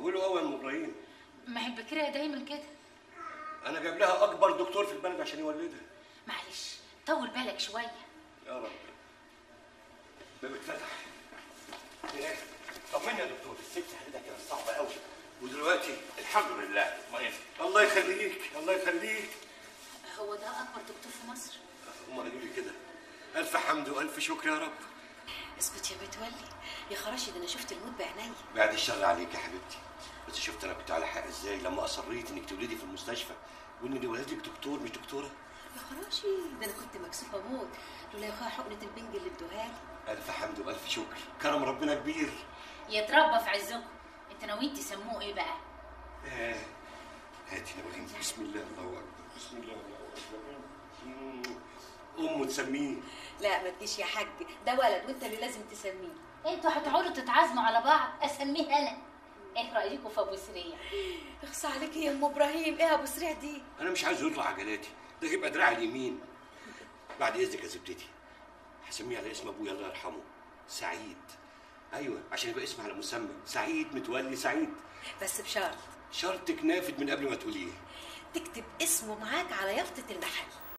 طولوا قوي يا ام ابراهيم ما هي البكريه دايما كده انا جايب لها اكبر دكتور في البلد عشان يولدها معلش طول بالك شويه يا رب باب اتفتح ايه طمني يا دكتور الست حالتها كانت صعبه قوي ودلوقتي الحمد لله اطمئن الله يخليك الله يخليك هو ده اكبر دكتور في مصر هم قالوا لي كده الف حمد والف شكر يا رب اسكت يا متولي يا خراشي ده انا شفت الموت بعيني بعد الشر عليك يا حبيبتي بس شفت انا كنت على حق ازاي لما اصريت انك تولدي في المستشفى وان اللي ولدك دكتور مش دكتوره يا خراشي ده انا كنت مكسوفه موت لولا يا اخويا حقنه البنج اللي ادوها لي الف حمد والف شكر كرم ربنا كبير يتربى في عزكم انت ناويين تسموه ايه بقى آه. هاتي نورين بسم الله الله اكبر بسم الله الله اكبر مم. امه تسميه لا ما تجيش يا حاج ده ولد وانت اللي لازم تسميه انتوا هتقعدوا تتعازموا على بعض اسميه انا ايه رايكم في ابو سريع اخصى عليك يا ام ابراهيم ايه يا ابو سريع دي انا مش عايزه يطلع عجلاتي ده يبقى دراع اليمين بعد اذنك يا زبدتي هسميه على اسم ابويا الله يرحمه سعيد ايوه عشان يبقى اسم على مسمى سعيد متولي سعيد بس بشرط شرطك نافد من قبل ما تقوليه تكتب اسمه معاك على يافطه المحل